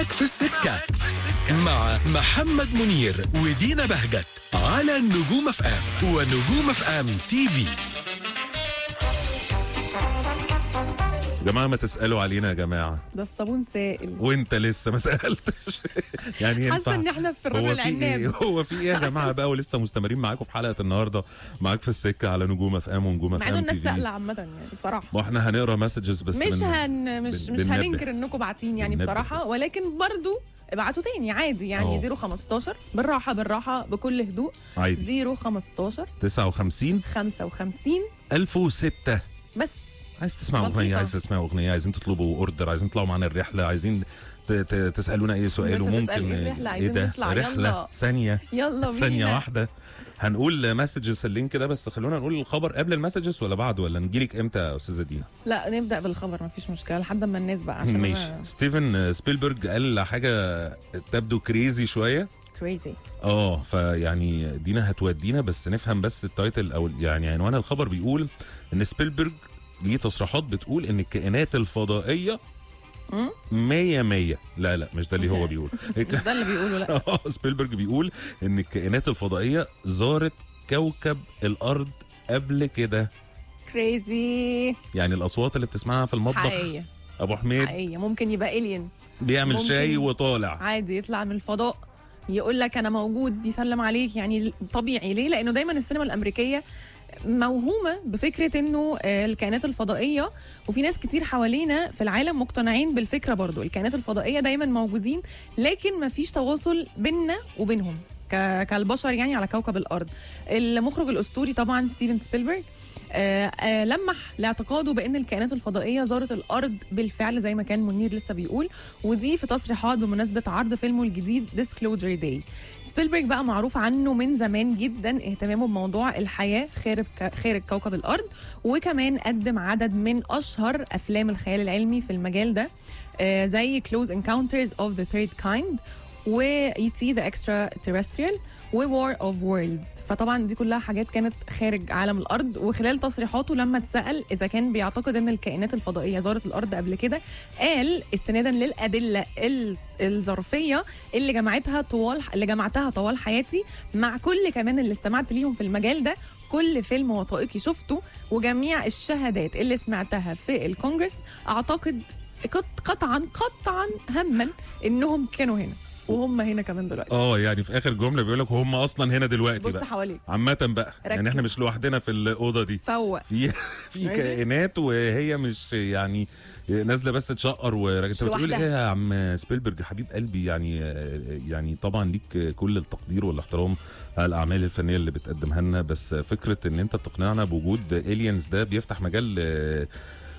معاك في السكة مع محمد منير ودينا بهجت على نجوم اف ام ونجوم اف ام تي في يا جماعه ما تسالوا علينا يا جماعه ده الصابون سائل وانت لسه ما سالتش يعني حاسه ينفع ان احنا في الرجل هو في ايه العناب هو في ايه يا جماعه بقى ولسه مستمرين معاكم في حلقه النهارده معاك في السكه على نجوم اف ام ونجوم اف مع انه ام الناس تي سائله في عامه يعني بصراحه ما احنا هنقرا مسجز بس مش من- هن مش بن- مش بننبه. هننكر انكم باعتين يعني بننبه بصراحه بس. ولكن برضو ابعتوا تاني عادي يعني أهو. 015 بالراحه بالراحه بكل هدوء عادي 015 59 55 1006 بس عايز تسمع بسيطة. اغنيه عايز تسمع اغنيه عايزين تطلبوا اوردر عايزين تطلعوا معانا الرحله عايزين ت- ت- تسالونا اي سؤال الناس وممكن هتسأل إيه الرحلة؟ عايزين ده نطلع، رحله يلا. ثانيه يلا بينا ثانيه واحده هنقول مسجز اللينك ده بس خلونا نقول الخبر قبل المسجز ولا بعد ولا نجيلك امتى يا استاذه دينا لا نبدا بالخبر مفيش مشكله لحد ما الناس بقى عشان ماشي ستيفن سبيلبرج قال حاجه تبدو كريزي شويه كريزي اه فيعني دينا هتودينا بس نفهم بس التايتل او يعني عنوان الخبر بيقول ان سبيلبرج ليه تصريحات بتقول ان الكائنات الفضائيه مية مية لا لا مش ده اللي هو بيقول مش ده اللي بيقولوا لا اه سبيلبرج بيقول ان الكائنات الفضائيه زارت كوكب الارض قبل كده كريزي يعني الاصوات اللي بتسمعها في المطبخ حقيقيه ابو حميد حقيقيه ممكن يبقى الين بيعمل ممكن. شاي وطالع عادي يطلع من الفضاء يقول لك انا موجود يسلم عليك يعني طبيعي ليه لانه دايما السينما الامريكيه موهومه بفكره انه آه، الكائنات الفضائيه وفي ناس كتير حوالينا في العالم مقتنعين بالفكره برضو الكائنات الفضائيه دايما موجودين لكن ما فيش تواصل بيننا وبينهم ك- كالبشر يعني على كوكب الارض المخرج الاسطوري طبعا ستيفن سبيلبرج آه، آه، لمح لاعتقاده بان الكائنات الفضائيه زارت الارض بالفعل زي ما كان منير لسه بيقول ودي في تصريحات بمناسبه عرض فيلمه الجديد ديسكلوجر داي سبيلبرج بقى معروف عنه من زمان جدا اهتمامه بموضوع الحياه خارج خارج كوكب الارض وكمان قدم عدد من اشهر افلام الخيال العلمي في المجال ده آه، زي كلوز انكاونترز اوف ذا ثيرد كايند و اي تي ذا اكسترا تيرستريال وور اوف وورلدز فطبعا دي كلها حاجات كانت خارج عالم الارض وخلال تصريحاته لما اتسال اذا كان بيعتقد ان الكائنات الفضائيه زارت الارض قبل كده قال استنادا للادله ال- الظرفيه اللي جمعتها طوال اللي جمعتها طوال حياتي مع كل كمان اللي استمعت ليهم في المجال ده كل فيلم وثائقي شفته وجميع الشهادات اللي سمعتها في الكونجرس اعتقد قط- قطعا قطعا هما انهم كانوا هنا وهم هنا كمان دلوقتي اه يعني في اخر جمله بيقول لك هم اصلا هنا دلوقتي بص بقى حواليك عامه بقى يعني ركز. احنا مش لوحدنا في الاوضه دي فوق في في ماشي. كائنات وهي مش يعني نازله بس تشقر وراجع انت بتقول لوحدها. ايه يا عم سبيلبرج حبيب قلبي يعني يعني طبعا ليك كل التقدير والاحترام على الاعمال الفنيه اللي بتقدمها لنا بس فكره ان انت تقنعنا بوجود الينز ده بيفتح مجال آه،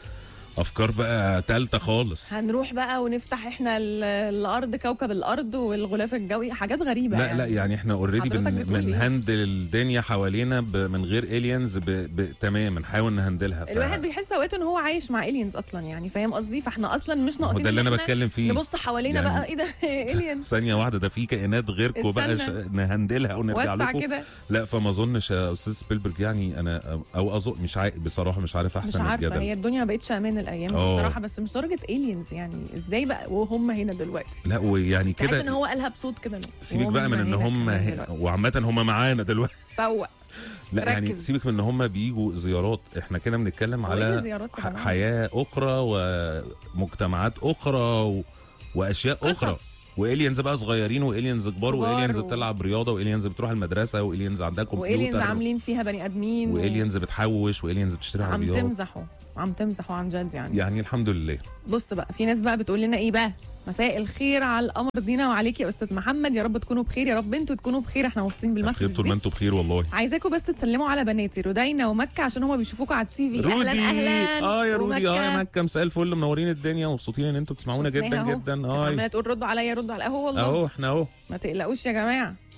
افكار بقى تالته خالص هنروح بقى ونفتح احنا ال- الارض كوكب الارض والغلاف الجوي حاجات غريبه لا يعني. لا يعني احنا اوريدي حضرتك بن بتقول إيه؟ بنهندل الدنيا حوالينا ب- من غير الينز ب... ب... تمام نحاول نهندلها ف... الواحد بيحس اوقات ان هو عايش مع الينز اصلا يعني فاهم قصدي فاحنا اصلا مش ناقصين ده اللي إن انا إحنا بتكلم فيه نبص حوالينا يعني- بقى ايه ده الينز ثانية واحدة ده في كائنات غيركم بقى ش... استنى. نهندلها ونرجع وسع لكم كده لا فما اظنش يا استاذ سبيلبرج يعني انا او اظن مش عارف بصراحة مش عارف مش احسن عارفه الجدل هي الدنيا ما بقتش امان الايام دي آه. بصراحه بس مش درجه الينز يعني ازاي بقى وهم هنا دلوقتي لا ويعني تحس ان كده هو قالها بصوت كده سيبك بقى من ان هنا هم كمان ه- دلوقتي. وعامة هم معانا دلوقتي فوق لا يعني ركز. سيبك من ان هم بيجوا زيارات احنا كده بنتكلم هو إيه على زيارات يا ح- جماعة؟ حياة اخرى ومجتمعات اخرى و... واشياء قصص. اخرى والينز بقى صغيرين والينز كبار كبار والينز و- بتلعب رياضه والينز بتروح المدرسه والينز عندها والينز كمبيوتر عاملين فيها بني ادمين و- والينز بتحوش والينز بتشتري عم عربيات تمزحوا عم تمزحوا عن جد يعني يعني الحمد لله بص بقى في ناس بقى بتقول لنا ايه بقى مساء الخير على القمر دينا وعليك يا استاذ محمد يا رب تكونوا بخير يا رب انتوا تكونوا بخير احنا واصلين بخير بالمسج طول ما دي انتم بخير والله عايزاكم بس تسلموا على بناتي رودينا ومكه عشان هما بيشوفوكوا على التي في رودي اهلا اهلا اه يا رودي اه يا ومكة. مكه مساء الفل منورين الدنيا ومبسوطين ان انتم بتسمعونا شفناها جدا أهو. جدا كانت اه عماله تقول ردوا عليا ردوا على القهوه والله اهو احنا اهو ما تقلقوش يا جماعه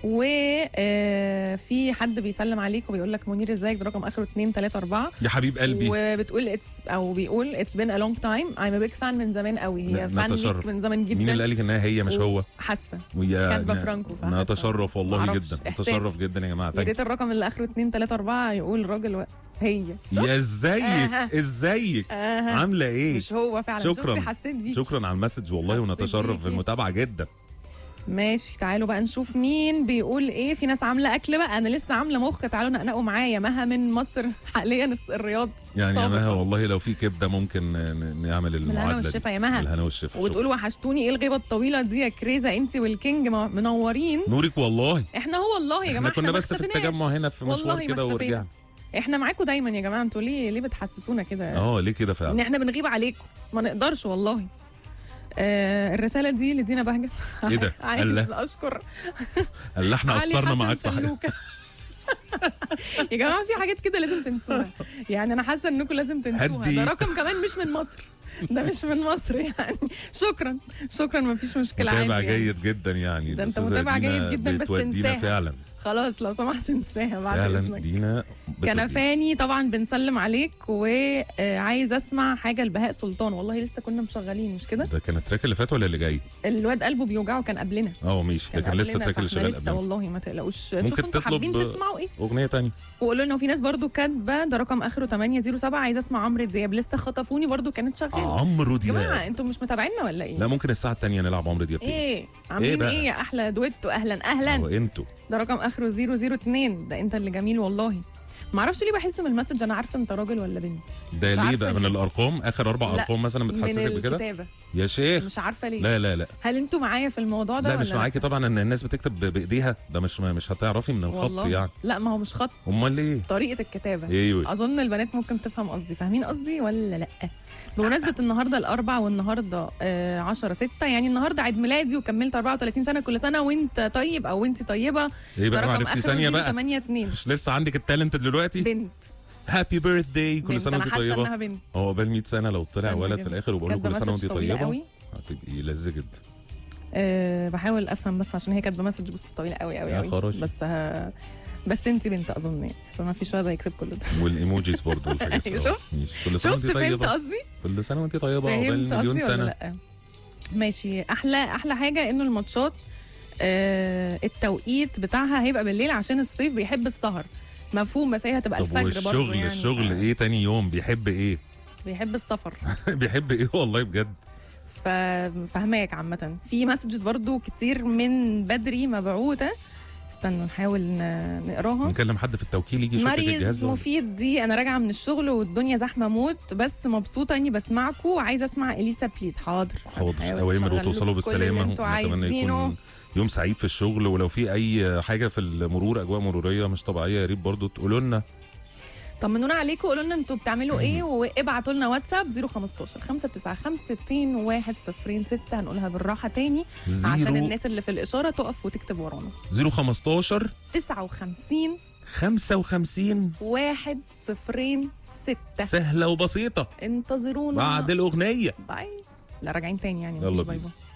وفي حد بيسلم عليك وبيقول لك منير ازيك ده رقم اخره 2 3 4 يا حبيب قلبي وبتقول اتس او بيقول اتس بين ا لونج تايم ايم ا بيج فان من زمان قوي هي لا، فان ليك نتشرف. من زمان جدا مين اللي قال لك انها هي مش هو حاسه ويا كاتبة فرانكو، فحاسة. نتشرف والله معرفش، جدا إحساس. نتشرف جدا يا جماعه يا ثانك ريت الرقم اللي اخره 2 3 4 يقول راجل و... هي يا ازيك آها. ازيك آها. عامله ايه مش هو فعلا شكراً. شفتي حسيت بيك شكرا على المسج والله حسيت ونتشرف بيكي. بالمتابعه جدا ماشي تعالوا بقى نشوف مين بيقول ايه في ناس عامله اكل بقى انا لسه عامله مخ تعالوا نقنقوا معايا مها من مصر حاليا الس- الرياض يعني يا سابقاً. مها والله لو في كبده ممكن ن- نعمل بالهنا المعادله دي والشفا يا مها بالهنا والشفا وتقول شكراً. وحشتوني ايه الغيبه الطويله دي يا كريزه انت والكينج م- منورين نورك والله احنا هو والله يا احنا جماعه كنا ما بس في اختفيناش. التجمع هنا في والله مشوار ما كده اختفينا. ورجعنا احنا معاكم دايما يا جماعه انتوا ليه ليه بتحسسونا كده اه ليه كده ان فعلا احنا بنغيب عليكم ما نقدرش والله آه الرساله دي لدينا بهجت إيه ده؟ عايز الله. اشكر اللي احنا علي قصرنا حسن معاك في حاجه سلوكة. يا جماعه في حاجات كده لازم تنسوها يعني انا حاسه انكم لازم تنسوها هدي. ده رقم كمان مش من مصر ده مش من مصر يعني شكرا شكرا ما فيش مشكله عادي متابع يعني. جيد جدا يعني ده أنت الأستاذة متابع دينا جيد جدا، بس بتودينا تنساها. فعلا خلاص لو سمحت انساها بعد فعلا اذنك دينا بتودينا. كنفاني طبعا بنسلم عليك وعايز اسمع حاجه لبهاء سلطان والله لسه كنا مشغلين مش كده ده كان التراك اللي فات ولا اللي جاي؟ الواد قلبه بيوجعه كان قبلنا اه ماشي ده كان لسه قبلنا، التراك اللي فإحنا شغال لسه قبلنا والله ما تقلقوش ممكن شوفوا انتوا تطلب- حابين تسمعوا ايه اغنيه تانية وقولوا لنا في ناس برضو كاتبه ده رقم اخره 807 عايزه اسمع عمرو دياب لسه خطفوني برضو كانت شغاله عمرو يا جماعه دياب انتوا مش متابعينا ولا ايه لا ممكن الساعه الثانيه نلعب عمرو دياب تاني ايه عاملين بقى؟ ايه, يا احلى دويتو اهلا اهلا هو انتوا ده رقم اخره 002 ده انت اللي جميل والله ما اعرفش ليه بحس من المسج انا عارفه انت راجل ولا بنت ده مش ليه عارفة بقى من ليه. الارقام اخر اربع لا، ارقام مثلا من بتحسسك بكده الكتابه يا شيخ مش عارفه ليه لا لا لا هل انتوا معايا في الموضوع ده لا ولا مش معاكي طبعا ان الناس بتكتب ب- بايديها ده مش مش هتعرفي من الخط والله يعني لا ما هو مش خط امال ايه طريقه الكتابه ايوه اظن البنات ممكن تفهم قصدي فاهمين قصدي ولا لا بمناسبة النهارده الأربع والنهارده آه 10 6 يعني النهارده عيد ميلادي وكملت 34 سنة كل سنة وأنت طيب أو أنت طيبة ايه ده بقى ما رقم عرفتي آخره ثانيه بقى 8 2 مش لسه عندك التالنت دلوقتي بنت هابي بيرث داي كل بنت. سنه أنا وانت حاسة طيبه إنها بنت هو قبل 100 سنه لو طلع استنى ولد كده. في الاخر وبقول له كاتبة كل سنه مسج وانت طويلة طيبه قوي. هتبقي لذة جدا أه بحاول افهم بس عشان هي كاتبه مسج بص طويله قوي قوي يا قوي خراشي. بس ه... بس انت بنت اظن يعني عشان ما فيش واحد هيكتب كل ده والايموجيز برضه والحاجات دي. شفت؟ آه، ماشي. كل سنه وانت شفت فهمت طيبه قصدي كل سنه وانت طيبه عقبال فهمت مليون قصدي ولا سنه لا ماشي احلى احلى حاجه انه الماتشات آه التوقيت بتاعها هيبقى بالليل عشان الصيف بيحب السهر مفهوم بس هي هتبقى طب الفجر برضه والشغل يعني الشغل ف- ايه تاني يوم بيحب ايه بيحب السفر بيحب ايه والله بجد ففهماك عامة في مسجز برضو كتير من بدري مبعوثة استنوا نحاول ن- نقراها نكلم حد في التوكيل يجي يشوف لك الجهاز مريز ده مفيد دي انا راجعه من الشغل والدنيا زحمه موت بس مبسوطه اني بسمعكم وعايزه اسمع اليسا بليز حاضر حاضر هنحاول اوامر نشغل وتوصلوا لكم كل اللي بالسلامه انتوا ونتمنى عايزينه يكون يوم سعيد في الشغل ولو في اي حاجه في المرور اجواء مروريه مش طبيعيه يا ريت برضه تقولوا لنا طمنونا عليكم قولوا لنا انتوا بتعملوا ايه وابعتوا لنا واتساب 015 595 106 هنقولها بالراحه تاني عشان زيرو الناس اللي في الاشاره تقف وتكتب ورانا 015 59 55 106 سهله وبسيطه انتظرونا بعد الاغنيه باي لا راجعين تاني يعني يلا مفيش باي بينا. باي